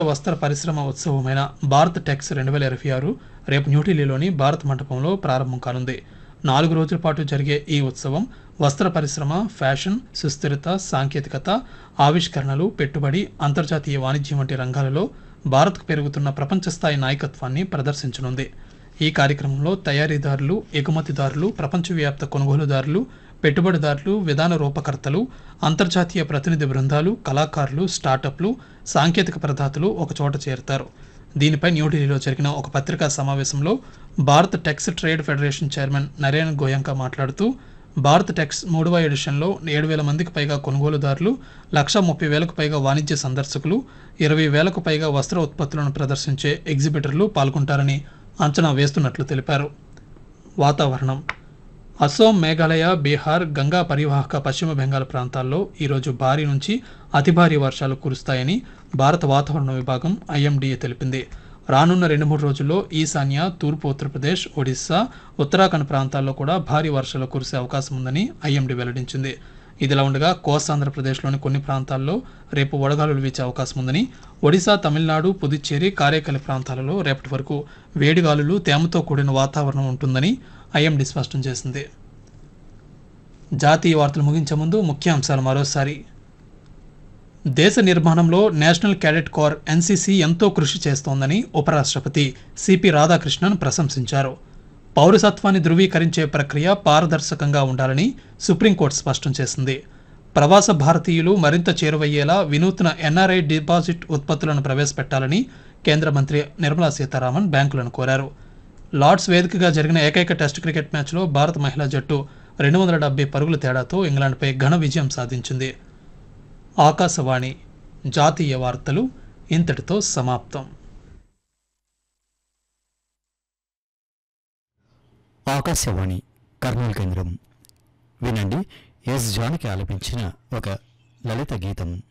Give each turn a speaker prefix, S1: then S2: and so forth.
S1: వస్త్ర పరిశ్రమ ఉత్సవమైన భారత్ టెక్స్ రెండు వేల ఇరవై ఆరు రేపు న్యూఢిల్లీలోని భారత్ మంటపంలో ప్రారంభం కానుంది నాలుగు రోజుల పాటు జరిగే ఈ ఉత్సవం వస్త్ర పరిశ్రమ ఫ్యాషన్ సుస్థిరత సాంకేతికత ఆవిష్కరణలు పెట్టుబడి అంతర్జాతీయ వాణిజ్యం వంటి రంగాలలో భారత్కు పెరుగుతున్న ప్రపంచ స్థాయి నాయకత్వాన్ని ప్రదర్శించనుంది ఈ కార్యక్రమంలో తయారీదారులు ఎగుమతిదారులు ప్రపంచవ్యాప్త కొనుగోలుదారులు పెట్టుబడిదారులు విధాన రూపకర్తలు అంతర్జాతీయ ప్రతినిధి బృందాలు కళాకారులు స్టార్టప్లు సాంకేతిక ప్రదాతలు ఒకచోట చేరుతారు దీనిపై న్యూఢిల్లీలో జరిగిన ఒక పత్రికా సమావేశంలో Bharat Tex trade federation chairman Naren Goenka మాట్లాడుతూ భారత్ టెక్స్ మూడవ ఎడిషన్లో ఏడు వేల మందికి పైగా కొనుగోలుదారులు లక్ష ముప్పై వేలకు పైగా వాణిజ్య సందర్శకులు ఇరవై వేలకు పైగా వస్త్ర ఉత్పత్తులను ప్రదర్శించే ఎగ్జిబిటర్లు పాల్గొంటారని అంచనా వేస్తున్నట్లు తెలిపారు వాతావరణం అసోం మేఘాలయ బీహార్ గంగా పరివాహక పశ్చిమ బెంగాల్ ప్రాంతాల్లో ఈరోజు భారీ నుంచి అతి భారీ వర్షాలు కురుస్తాయని భారత వాతావరణ విభాగం ఐఎండీఏ తెలిపింది రానున్న రెండు మూడు రోజుల్లో ఈశాన్య తూర్పు ఉత్తరప్రదేశ్ ఒడిశా ఉత్తరాఖండ్ ప్రాంతాల్లో కూడా భారీ వర్షాలు కురిసే అవకాశం ఉందని ఐఎండీ వెల్లడించింది ఇదిలా ఉండగా కోస్తాంధ్రప్రదేశ్లోని కొన్ని ప్రాంతాల్లో రేపు వడగాలులు వీచే అవకాశం ఉందని ఒడిశా తమిళనాడు పుదుచ్చేరి కారేకలి ప్రాంతాలలో రేపటి వరకు వేడిగాలులు తేమతో కూడిన వాతావరణం ఉంటుందని ఐఎండీ స్పష్టం చేసింది జాతీయ వార్తలు ముగించే ముందు ముఖ్యాంశాలు మరోసారి దేశ నిర్మాణంలో నేషనల్ క్యాడెట్ కోర్ ఎన్సీసీ ఎంతో కృషి చేస్తోందని ఉపరాష్ట్రపతి సిపి రాధాకృష్ణన్ ప్రశంసించారు పౌరసత్వాన్ని ధృవీకరించే ప్రక్రియ పారదర్శకంగా ఉండాలని సుప్రీంకోర్టు స్పష్టం చేసింది ప్రవాస భారతీయులు మరింత చేరువయ్యేలా వినూత్న ఎన్ఆర్ఐ డిపాజిట్ ఉత్పత్తులను ప్రవేశపెట్టాలని కేంద్ర మంత్రి నిర్మలా సీతారామన్ బ్యాంకులను కోరారు లార్డ్స్ వేదికగా జరిగిన ఏకైక టెస్ట్ క్రికెట్ మ్యాచ్లో భారత మహిళా జట్టు రెండు వందల డెబ్బై పరుగుల తేడాతో ఇంగ్లాండ్పై ఘన విజయం సాధించింది ఆకాశవాణి జాతీయ వార్తలు ఇంతటితో సమాప్తం
S2: ఆకాశవాణి కర్నూలు కేంద్రం వినండి ఎస్ జానకి ఆలపించిన ఒక లలిత గీతం